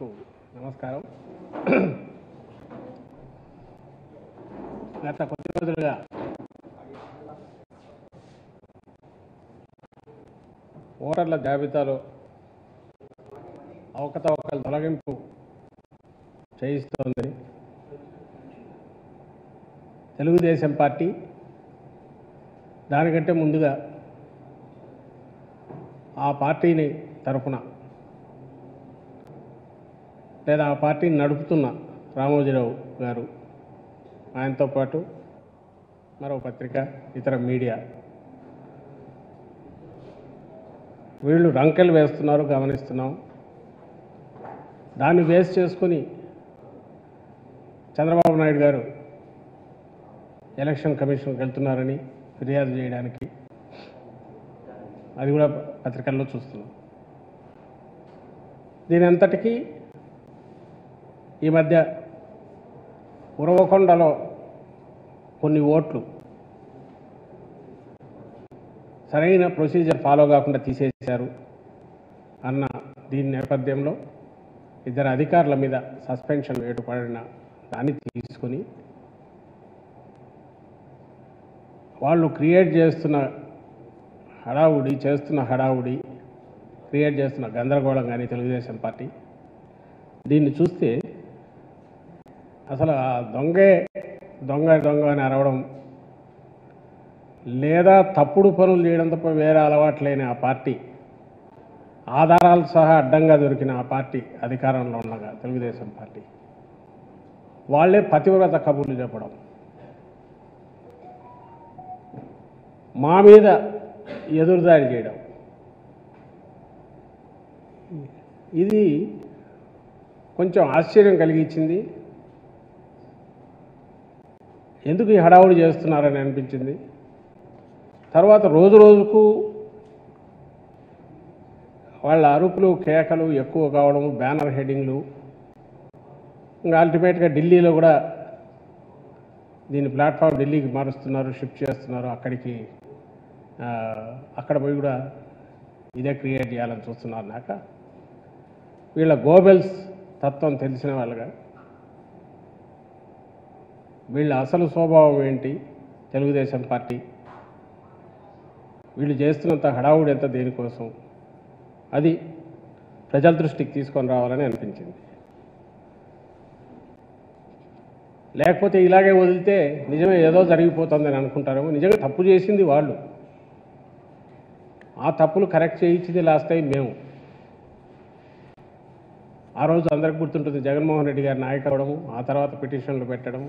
కు నమస్కారం గత కొద్ది రోజులుగా ఓటర్ల జాబితాలో అవకతవకల తొలగింపు చేయిస్తోందని తెలుగుదేశం పార్టీ దానికంటే ముందుగా ఆ పార్టీని తరఫున లేదా ఆ పార్టీని నడుపుతున్న రామోజీరావు గారు ఆయనతో పాటు మరో పత్రిక ఇతర మీడియా వీళ్ళు రంకెలు వేస్తున్నారు గమనిస్తున్నాం దాన్ని బేస్ చేసుకొని చంద్రబాబు నాయుడు గారు ఎలక్షన్ కమిషన్కి వెళ్తున్నారని ఫిర్యాదు చేయడానికి అది కూడా పత్రికల్లో చూస్తున్నాం దీని అంతటికీ ఈ మధ్య ఉరవకొండలో కొన్ని ఓట్లు సరైన ప్రొసీజర్ ఫాలో కాకుండా తీసేశారు అన్న దీని నేపథ్యంలో ఇద్దరు అధికారుల మీద సస్పెన్షన్ వేటుపడిన దాన్ని తీసుకొని వాళ్ళు క్రియేట్ చేస్తున్న హడావుడి చేస్తున్న హడావుడి క్రియేట్ చేస్తున్న గందరగోళం కానీ తెలుగుదేశం పార్టీ దీన్ని చూస్తే అసలు ఆ దొంగే దొంగ దొంగ అని అరవడం లేదా తప్పుడు పనులు చేయడం తప్ప వేరే అలవాటు లేని ఆ పార్టీ ఆధారాలు సహా అడ్డంగా దొరికిన ఆ పార్టీ అధికారంలో ఉండగా తెలుగుదేశం పార్టీ వాళ్ళే పతివ్రత కబుర్లు చెప్పడం మా మీద ఎదురుదాడి చేయడం ఇది కొంచెం ఆశ్చర్యం కలిగించింది ఎందుకు ఈ హడావుడి చేస్తున్నారని అనిపించింది తర్వాత రోజు రోజుకు వాళ్ళ అరుపులు కేకలు ఎక్కువ కావడం బ్యానర్ హెడ్డింగ్లు ఇంకా అల్టిమేట్గా ఢిల్లీలో కూడా దీని ప్లాట్ఫామ్ ఢిల్లీకి మారుస్తున్నారు షిఫ్ట్ చేస్తున్నారు అక్కడికి ఆ, అక్కడ పోయి కూడా ఇదే క్రియేట్ చేయాలని చూస్తున్నారు నాక వీళ్ళ గోబెల్స్ తత్వం తెలిసిన వాళ్ళగా వీళ్ళ అసలు స్వభావం ఏంటి తెలుగుదేశం పార్టీ వీళ్ళు చేస్తున్నంత హడావుడి ఎంత దేనికోసం అది ప్రజల దృష్టికి తీసుకొని రావాలని అనిపించింది లేకపోతే ఇలాగే వదిలితే నిజమే ఏదో జరిగిపోతుందని అనుకుంటారేమో నిజంగా తప్పు చేసింది వాళ్ళు ఆ తప్పులు కరెక్ట్ చేయించింది లాస్ట్ టైం మేము ఆ రోజు అందరికి గుర్తుంటుంది జగన్మోహన్ రెడ్డి గారి నాయకు అవడము ఆ తర్వాత పిటిషన్లు పెట్టడం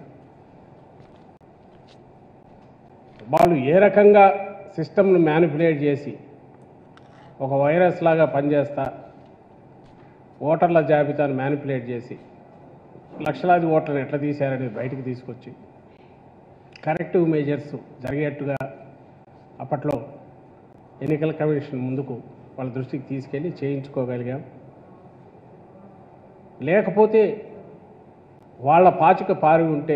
వాళ్ళు ఏ రకంగా సిస్టమ్ను మ్యానిపులేట్ చేసి ఒక వైరస్ లాగా పనిచేస్తా ఓటర్ల జాబితాను మ్యానిపులేట్ చేసి లక్షలాది ఓట్లను ఎట్లా తీశారనేది బయటికి తీసుకొచ్చి కరెక్టివ్ మేజర్స్ జరిగేట్టుగా అప్పట్లో ఎన్నికల కమిషన్ ముందుకు వాళ్ళ దృష్టికి తీసుకెళ్ళి చేయించుకోగలిగాం లేకపోతే వాళ్ళ పాచిక పారి ఉంటే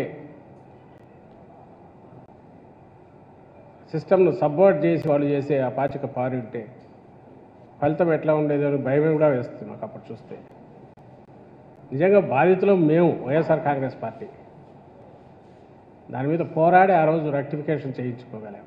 సిస్టమ్ను సబ్వర్ట్ చేసి వాళ్ళు చేసే ఆ పాచిక పారి ఉంటే ఫలితం ఎట్లా ఉండేదో అని భయమే కూడా వేస్తుంది మాకు అప్పుడు చూస్తే నిజంగా బాధితులు మేము వైఎస్ఆర్ కాంగ్రెస్ పార్టీ దాని మీద పోరాడి ఆ రోజు రెక్టిఫికేషన్ చేయించుకోగలాము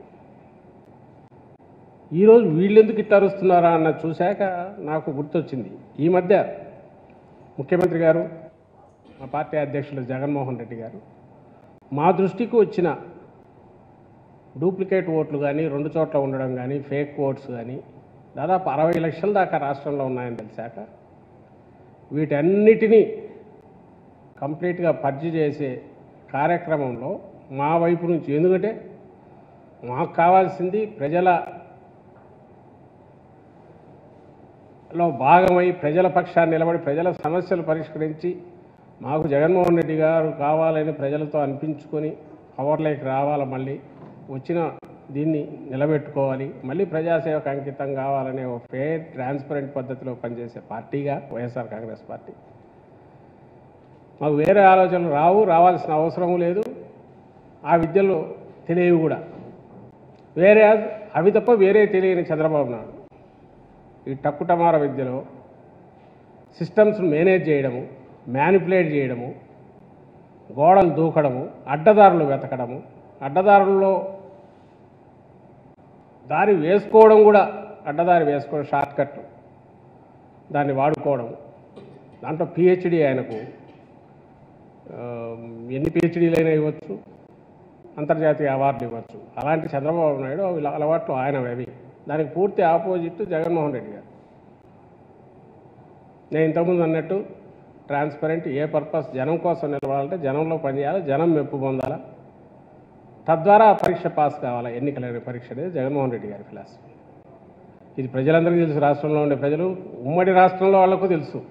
ఈరోజు వీళ్ళెందుకు ఇట్లా అరుస్తున్నారా అన్న చూశాక నాకు గుర్తొచ్చింది ఈ మధ్య ముఖ్యమంత్రి గారు మా పార్టీ అధ్యక్షులు జగన్మోహన్ రెడ్డి గారు మా దృష్టికి వచ్చిన డూప్లికేట్ ఓట్లు కానీ రెండు చోట్ల ఉండడం కానీ ఫేక్ ఓట్స్ కానీ దాదాపు అరవై లక్షల దాకా రాష్ట్రంలో ఉన్నాయని తెలిసాక వీటన్నిటినీ కంప్లీట్గా పర్చి చేసే కార్యక్రమంలో మా వైపు నుంచి ఎందుకంటే మాకు కావాల్సింది ప్రజల లో భాగమై ప్రజల పక్షాన్ని నిలబడి ప్రజల సమస్యలు పరిష్కరించి మాకు జగన్మోహన్ రెడ్డి గారు కావాలని ప్రజలతో అనిపించుకొని పవర్లోకి రావాలి మళ్ళీ వచ్చిన దీన్ని నిలబెట్టుకోవాలి మళ్ళీ ప్రజాసేవకు అంకితం కావాలనే ఒక ఫేర్ ట్రాన్స్పరెంట్ పద్ధతిలో పనిచేసే పార్టీగా వైఎస్ఆర్ కాంగ్రెస్ పార్టీ మాకు వేరే ఆలోచనలు రావు రావాల్సిన అవసరం లేదు ఆ విద్యలో తెలియవు కూడా వేరే అవి తప్ప వేరే తెలియని చంద్రబాబు నాయుడు ఈ టక్కుటమార విద్యలో సిస్టమ్స్ను మేనేజ్ చేయడము మ్యానిపులేట్ చేయడము గోడలు దూకడము అడ్డదారులు వెతకడము అడ్డదారుల్లో దారి వేసుకోవడం కూడా అడ్డదారి వేసుకోవడం షార్ట్ కట్ దాన్ని వాడుకోవడం దాంట్లో పిహెచ్డి ఆయనకు ఆ, ఎన్ని పిహెచ్డీలైనా ఇవ్వచ్చు అంతర్జాతీయ అవార్డు ఇవ్వచ్చు అలాంటి చంద్రబాబు నాయుడు ఇలా అలవాట్లు ఆయనవి దానికి పూర్తి ఆపోజిట్ జగన్మోహన్ రెడ్డి గారు నేను ఇంతకుముందు అన్నట్టు ట్రాన్స్పరెంట్ ఏ పర్పస్ జనం కోసం నిలవాలంటే జనంలో పనిచేయాలి జనం మెప్పు పొందాలా తద్వారా ఆ పరీక్ష పాస్ కావాలా ఎన్నికలైన పరీక్ష అనేది జగన్మోహన్ రెడ్డి గారి ఫిలాసఫీ ఇది ప్రజలందరికీ తెలుసు రాష్ట్రంలో ఉండే ప్రజలు ఉమ్మడి రాష్ట్రంలో వాళ్లకు తెలుసు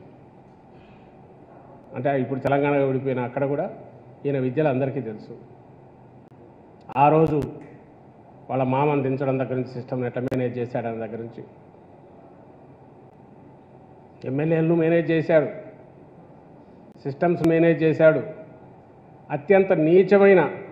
అంటే ఇప్పుడు తెలంగాణ విడిపోయిన అక్కడ కూడా ఈయన విద్యలు అందరికీ తెలుసు ఆ రోజు వాళ్ళ మామని దించడం దగ్గర నుంచి సిస్టమ్ని ఎట్లా మేనేజ్ చేశాడనే దగ్గర నుంచి ఎమ్మెల్యేలను మేనేజ్ చేశాడు సిస్టమ్స్ మేనేజ్ చేశాడు అత్యంత నీచమైన